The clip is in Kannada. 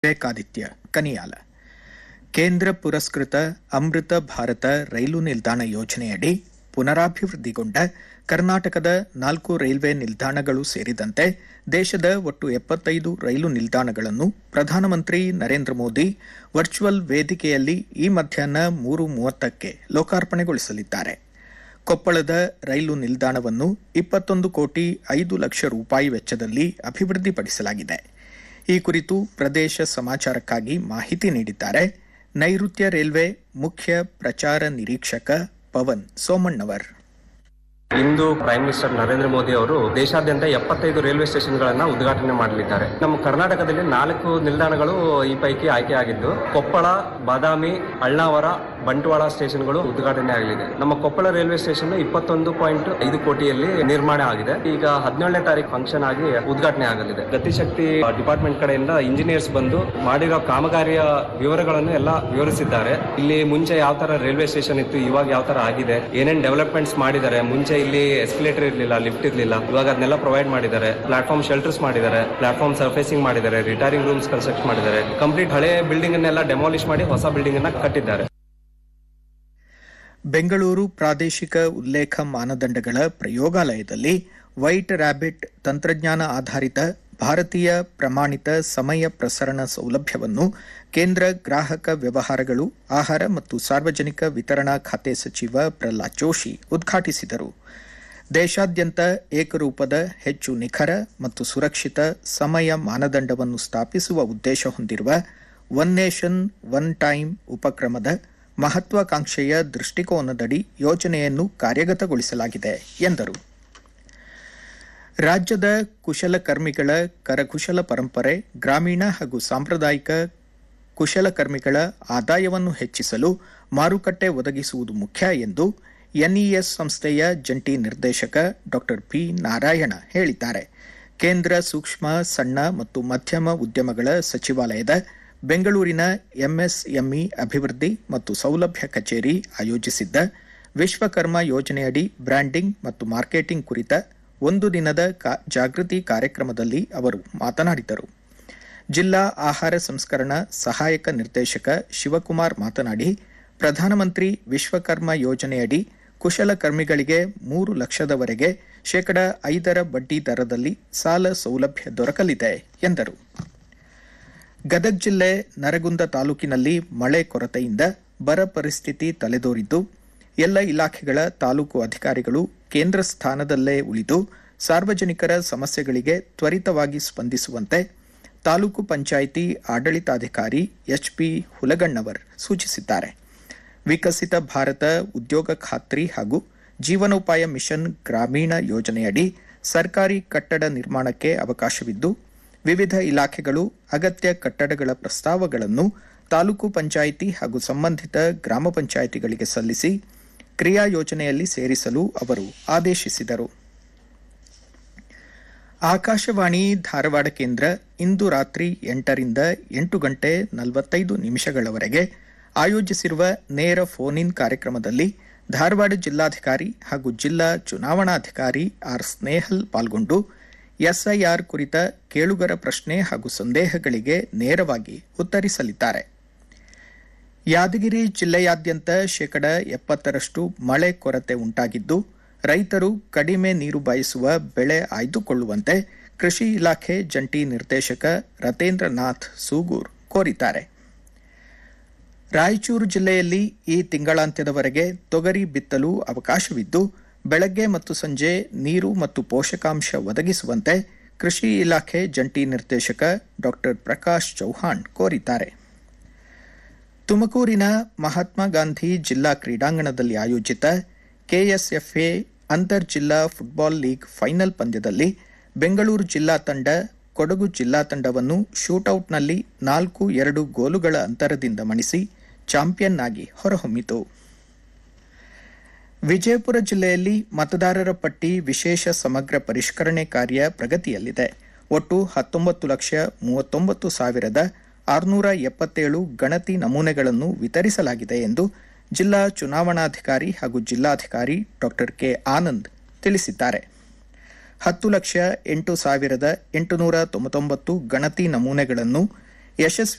ವಿವೇಕಾದಿತ್ಯ ಕನಿಯಾಲ ಕೇಂದ್ರ ಪುರಸ್ಕೃತ ಅಮೃತ ಭಾರತ ರೈಲು ನಿಲ್ದಾಣ ಯೋಜನೆಯಡಿ ಪುನರಾಭಿವೃದ್ಧಿಗೊಂಡ ಕರ್ನಾಟಕದ ನಾಲ್ಕು ರೈಲ್ವೆ ನಿಲ್ದಾಣಗಳು ಸೇರಿದಂತೆ ದೇಶದ ಒಟ್ಟು ಎಪ್ಪತ್ತೈದು ರೈಲು ನಿಲ್ದಾಣಗಳನ್ನು ಪ್ರಧಾನಮಂತ್ರಿ ನರೇಂದ್ರ ಮೋದಿ ವರ್ಚುವಲ್ ವೇದಿಕೆಯಲ್ಲಿ ಈ ಮಧ್ಯಾಹ್ನ ಮೂರು ಮೂವತ್ತಕ್ಕೆ ಲೋಕಾರ್ಪಣೆಗೊಳಿಸಲಿದ್ದಾರೆ ಕೊಪ್ಪಳದ ರೈಲು ನಿಲ್ದಾಣವನ್ನು ಇಪ್ಪತ್ತೊಂದು ಕೋಟಿ ಐದು ಲಕ್ಷ ರೂಪಾಯಿ ವೆಚ್ಚದಲ್ಲಿ ಅಭಿವೃದ್ಧಿಪಡಿಸಲಾಗಿದೆ ಈ ಕುರಿತು ಪ್ರದೇಶ ಸಮಾಚಾರಕ್ಕಾಗಿ ಮಾಹಿತಿ ನೀಡಿದ್ದಾರೆ ನೈಋತ್ಯ ರೈಲ್ವೆ ಮುಖ್ಯ ಪ್ರಚಾರ ನಿರೀಕ್ಷಕ ಪವನ್ ಸೋಮಣ್ಣವರ್ ಇಂದು ಪ್ರೈಮ್ ಮಿನಿಸ್ಟರ್ ನರೇಂದ್ರ ಮೋದಿ ಅವರು ದೇಶಾದ್ಯಂತ ಎಪ್ಪತ್ತೈದು ರೈಲ್ವೆ ಸ್ಟೇಷನ್ಗಳನ್ನ ಉದ್ಘಾಟನೆ ಮಾಡಲಿದ್ದಾರೆ ನಮ್ಮ ಕರ್ನಾಟಕದಲ್ಲಿ ನಾಲ್ಕು ನಿಲ್ದಾಣಗಳು ಈ ಪೈಕಿ ಆಯ್ಕೆಯಾಗಿದ್ದು ಕೊಪ್ಪಳ ಬಾದಾಮಿ ಅಳ್ನಾವರ ಬಂಟ್ವಾಳ ಸ್ಟೇಷನ್ಗಳು ಉದ್ಘಾಟನೆ ಆಗಲಿದೆ ನಮ್ಮ ಕೊಪ್ಪಳ ರೈಲ್ವೆ ಸ್ಟೇಷನ್ ಇಪ್ಪತ್ತೊಂದು ಪಾಯಿಂಟ್ ಐದು ಕೋಟಿಯಲ್ಲಿ ನಿರ್ಮಾಣ ಆಗಿದೆ ಈಗ ಹದಿನೇಳನೇ ತಾರೀಕು ಫಂಕ್ಷನ್ ಆಗಿ ಉದ್ಘಾಟನೆ ಆಗಲಿದೆ ಗತಿಶಕ್ತಿ ಡಿಪಾರ್ಟ್ಮೆಂಟ್ ಕಡೆಯಿಂದ ಇಂಜಿನಿಯರ್ಸ್ ಬಂದು ಮಾಡಿರೋ ಕಾಮಗಾರಿಯ ವಿವರಗಳನ್ನು ಎಲ್ಲ ವಿವರಿಸಿದ್ದಾರೆ ಇಲ್ಲಿ ಮುಂಚೆ ಯಾವ ತರ ರೈಲ್ವೆ ಸ್ಟೇಷನ್ ಇತ್ತು ಇವಾಗ ಯಾವ ತರ ಆಗಿದೆ ಏನೇನ್ ಡೆವಲಪ್ಮೆಂಟ್ಸ್ ಮಾಡಿದ್ದಾರೆ ಮುಂಚೆ ಇಲ್ಲಿ ಎಸ್ಕಲೇಟರ್ ಇರಲಿಲ್ಲ ಲಿಫ್ಟ್ ಇರಲಿಲ್ಲ ಇವಾಗ ಅದನ್ನೆಲ್ಲ ಪ್ರೊವೈಡ್ ಮಾಡಿದ್ದಾರೆ ಪ್ಲಾಟ್ಫಾರ್ಮ್ ಶೆಲ್ಟರ್ಸ್ ಮಾಡಿದ್ದಾರೆ ಪ್ಲಾಟ್ಫಾರ್ಮ್ ಸರ್ಫೇಸಿಂಗ್ ಮಾಡಿದ್ದಾರೆ ರಿಟೈರಿಂಗ್ ರೂಮ್ಸ್ ಕನ್ಸ್ಟ್ರಕ್ಟ್ ಮಾಡಿದ್ದಾರೆ ಕಂಪ್ಲೀಟ್ ಹಳೆ ಬಿಲ್ಡಿಂಗ್ ಅನ್ನೆಲ್ಲ ಡೆಮಾಲಿಷ್ ಮಾಡಿ ಹೊಸ ಬಿಲ್ಡಿಂಗ್ ಅನ್ನ ಕಟ್ಟಿದ್ದಾರೆ ಬೆಂಗಳೂರು ಪ್ರಾದೇಶಿಕ ಉಲ್ಲೇಖ ಮಾನದಂಡಗಳ ಪ್ರಯೋಗಾಲಯದಲ್ಲಿ ವೈಟ್ ರ್ಯಾಬಿಟ್ ತಂತ್ರಜ್ಞಾನ ಆಧಾರಿತ ಭಾರತೀಯ ಪ್ರಮಾಣಿತ ಸಮಯ ಪ್ರಸರಣ ಸೌಲಭ್ಯವನ್ನು ಕೇಂದ್ರ ಗ್ರಾಹಕ ವ್ಯವಹಾರಗಳು ಆಹಾರ ಮತ್ತು ಸಾರ್ವಜನಿಕ ವಿತರಣಾ ಖಾತೆ ಸಚಿವ ಪ್ರಹ್ಲಾದ್ ಜೋಶಿ ಉದ್ಘಾಟಿಸಿದರು ದೇಶಾದ್ಯಂತ ಏಕರೂಪದ ಹೆಚ್ಚು ನಿಖರ ಮತ್ತು ಸುರಕ್ಷಿತ ಸಮಯ ಮಾನದಂಡವನ್ನು ಸ್ಥಾಪಿಸುವ ಉದ್ದೇಶ ಹೊಂದಿರುವ ಒನ್ ನೇಷನ್ ಒನ್ ಟೈಮ್ ಉಪಕ್ರಮದ ಮಹತ್ವಾಕಾಂಕ್ಷೆಯ ದೃಷ್ಟಿಕೋನದಡಿ ಯೋಜನೆಯನ್ನು ಕಾರ್ಯಗತಗೊಳಿಸಲಾಗಿದೆ ಎಂದರು ರಾಜ್ಯದ ಕುಶಲಕರ್ಮಿಗಳ ಕರಕುಶಲ ಪರಂಪರೆ ಗ್ರಾಮೀಣ ಹಾಗೂ ಸಾಂಪ್ರದಾಯಿಕ ಕುಶಲಕರ್ಮಿಗಳ ಆದಾಯವನ್ನು ಹೆಚ್ಚಿಸಲು ಮಾರುಕಟ್ಟೆ ಒದಗಿಸುವುದು ಮುಖ್ಯ ಎಂದು ಎನ್ಇಎಸ್ ಸಂಸ್ಥೆಯ ಜಂಟಿ ನಿರ್ದೇಶಕ ಡಾ ಪಿ ನಾರಾಯಣ ಹೇಳಿದ್ದಾರೆ ಕೇಂದ್ರ ಸೂಕ್ಷ್ಮ ಸಣ್ಣ ಮತ್ತು ಮಧ್ಯಮ ಉದ್ಯಮಗಳ ಸಚಿವಾಲಯದ ಬೆಂಗಳೂರಿನ ಎಂಎಸ್ಎಂಇ ಅಭಿವೃದ್ಧಿ ಮತ್ತು ಸೌಲಭ್ಯ ಕಚೇರಿ ಆಯೋಜಿಸಿದ್ದ ವಿಶ್ವಕರ್ಮ ಯೋಜನೆಯಡಿ ಬ್ರ್ಯಾಂಡಿಂಗ್ ಮತ್ತು ಮಾರ್ಕೆಟಿಂಗ್ ಕುರಿತ ಒಂದು ದಿನದ ಜಾಗೃತಿ ಕಾರ್ಯಕ್ರಮದಲ್ಲಿ ಅವರು ಮಾತನಾಡಿದರು ಜಿಲ್ಲಾ ಆಹಾರ ಸಂಸ್ಕರಣಾ ಸಹಾಯಕ ನಿರ್ದೇಶಕ ಶಿವಕುಮಾರ್ ಮಾತನಾಡಿ ಪ್ರಧಾನಮಂತ್ರಿ ವಿಶ್ವಕರ್ಮ ಯೋಜನೆಯಡಿ ಕುಶಲಕರ್ಮಿಗಳಿಗೆ ಮೂರು ಲಕ್ಷದವರೆಗೆ ಶೇಕಡ ಐದರ ಬಡ್ಡಿ ದರದಲ್ಲಿ ಸಾಲ ಸೌಲಭ್ಯ ದೊರಕಲಿದೆ ಎಂದರು ಗದಗ ಜಿಲ್ಲೆ ನರಗುಂದ ತಾಲೂಕಿನಲ್ಲಿ ಮಳೆ ಕೊರತೆಯಿಂದ ಬರ ಪರಿಸ್ಥಿತಿ ತಲೆದೋರಿದ್ದು ಎಲ್ಲ ಇಲಾಖೆಗಳ ತಾಲೂಕು ಅಧಿಕಾರಿಗಳು ಕೇಂದ್ರ ಸ್ಥಾನದಲ್ಲೇ ಉಳಿದು ಸಾರ್ವಜನಿಕರ ಸಮಸ್ಯೆಗಳಿಗೆ ತ್ವರಿತವಾಗಿ ಸ್ಪಂದಿಸುವಂತೆ ತಾಲೂಕು ಪಂಚಾಯಿತಿ ಆಡಳಿತಾಧಿಕಾರಿ ಎಚ್ಪಿ ಹುಲಗಣ್ಣವರ್ ಸೂಚಿಸಿದ್ದಾರೆ ವಿಕಸಿತ ಭಾರತ ಉದ್ಯೋಗ ಖಾತ್ರಿ ಹಾಗೂ ಜೀವನೋಪಾಯ ಮಿಷನ್ ಗ್ರಾಮೀಣ ಯೋಜನೆಯಡಿ ಸರ್ಕಾರಿ ಕಟ್ಟಡ ನಿರ್ಮಾಣಕ್ಕೆ ಅವಕಾಶವಿದ್ದು ವಿವಿಧ ಇಲಾಖೆಗಳು ಅಗತ್ಯ ಕಟ್ಟಡಗಳ ಪ್ರಸ್ತಾವಗಳನ್ನು ತಾಲೂಕು ಪಂಚಾಯಿತಿ ಹಾಗೂ ಸಂಬಂಧಿತ ಗ್ರಾಮ ಪಂಚಾಯಿತಿಗಳಿಗೆ ಸಲ್ಲಿಸಿ ಕ್ರಿಯಾ ಯೋಜನೆಯಲ್ಲಿ ಸೇರಿಸಲು ಅವರು ಆದೇಶಿಸಿದರು ಆಕಾಶವಾಣಿ ಧಾರವಾಡ ಕೇಂದ್ರ ಇಂದು ರಾತ್ರಿ ಎಂಟರಿಂದ ಎಂಟು ಗಂಟೆ ನಲವತ್ತೈದು ನಿಮಿಷಗಳವರೆಗೆ ಆಯೋಜಿಸಿರುವ ನೇರ ಫೋನ್ ಇನ್ ಕಾರ್ಯಕ್ರಮದಲ್ಲಿ ಧಾರವಾಡ ಜಿಲ್ಲಾಧಿಕಾರಿ ಹಾಗೂ ಜಿಲ್ಲಾ ಚುನಾವಣಾಧಿಕಾರಿ ಆರ್ ಸ್ನೇಹಲ್ ಪಾಲ್ಗೊಂಡು ಎಸ್ಐಆರ್ ಕುರಿತ ಕೇಳುಗರ ಪ್ರಶ್ನೆ ಹಾಗೂ ಸಂದೇಹಗಳಿಗೆ ನೇರವಾಗಿ ಉತ್ತರಿಸಲಿದ್ದಾರೆ ಯಾದಗಿರಿ ಜಿಲ್ಲೆಯಾದ್ಯಂತ ಶೇಕಡ ಎಪ್ಪತ್ತರಷ್ಟು ಮಳೆ ಕೊರತೆ ಉಂಟಾಗಿದ್ದು ರೈತರು ಕಡಿಮೆ ನೀರು ಬಯಸುವ ಬೆಳೆ ಆಯ್ದುಕೊಳ್ಳುವಂತೆ ಕೃಷಿ ಇಲಾಖೆ ಜಂಟಿ ನಿರ್ದೇಶಕ ರತೇಂದ್ರನಾಥ್ ಸೂಗೂರ್ ಕೋರಿದ್ದಾರೆ ರಾಯಚೂರು ಜಿಲ್ಲೆಯಲ್ಲಿ ಈ ತಿಂಗಳಾಂತ್ಯದವರೆಗೆ ತೊಗರಿ ಬಿತ್ತಲು ಅವಕಾಶವಿದ್ದು ಬೆಳಗ್ಗೆ ಮತ್ತು ಸಂಜೆ ನೀರು ಮತ್ತು ಪೋಷಕಾಂಶ ಒದಗಿಸುವಂತೆ ಕೃಷಿ ಇಲಾಖೆ ಜಂಟಿ ನಿರ್ದೇಶಕ ಡಾ ಪ್ರಕಾಶ್ ಚೌಹಾಣ್ ಕೋರಿದ್ದಾರೆ ತುಮಕೂರಿನ ಮಹಾತ್ಮ ಗಾಂಧಿ ಜಿಲ್ಲಾ ಕ್ರೀಡಾಂಗಣದಲ್ಲಿ ಆಯೋಜಿತ ಕೆಎಸ್ಎಫ್ಎ ಅಂತರ್ ಜಿಲ್ಲಾ ಫುಟ್ಬಾಲ್ ಲೀಗ್ ಫೈನಲ್ ಪಂದ್ಯದಲ್ಲಿ ಬೆಂಗಳೂರು ಜಿಲ್ಲಾ ತಂಡ ಕೊಡಗು ಜಿಲ್ಲಾ ತಂಡವನ್ನು ಶೂಟೌಟ್ನಲ್ಲಿ ನಾಲ್ಕು ಎರಡು ಗೋಲುಗಳ ಅಂತರದಿಂದ ಮಣಿಸಿ ಚಾಂಪಿಯನ್ ಆಗಿ ಹೊರಹೊಮ್ಮಿತು ವಿಜಯಪುರ ಜಿಲ್ಲೆಯಲ್ಲಿ ಮತದಾರರ ಪಟ್ಟಿ ವಿಶೇಷ ಸಮಗ್ರ ಪರಿಷ್ಕರಣೆ ಕಾರ್ಯ ಪ್ರಗತಿಯಲ್ಲಿದೆ ಒಟ್ಟು ಹತ್ತೊಂಬತ್ತು ಲಕ್ಷ ಮೂವತ್ತೊಂಬತ್ತು ಸಾವಿರದ ಆರುನೂರ ಎಪ್ಪತ್ತೇಳು ಗಣತಿ ನಮೂನೆಗಳನ್ನು ವಿತರಿಸಲಾಗಿದೆ ಎಂದು ಜಿಲ್ಲಾ ಚುನಾವಣಾಧಿಕಾರಿ ಹಾಗೂ ಜಿಲ್ಲಾಧಿಕಾರಿ ಡಾ ಕೆ ಆನಂದ್ ತಿಳಿಸಿದ್ದಾರೆ ಹತ್ತು ಲಕ್ಷ ಎಂಟು ಸಾವಿರದ ಎಂಟುನೂರ ತೊಂಬತ್ತೊಂಬತ್ತು ಗಣತಿ ನಮೂನೆಗಳನ್ನು ಯಶಸ್ವಿ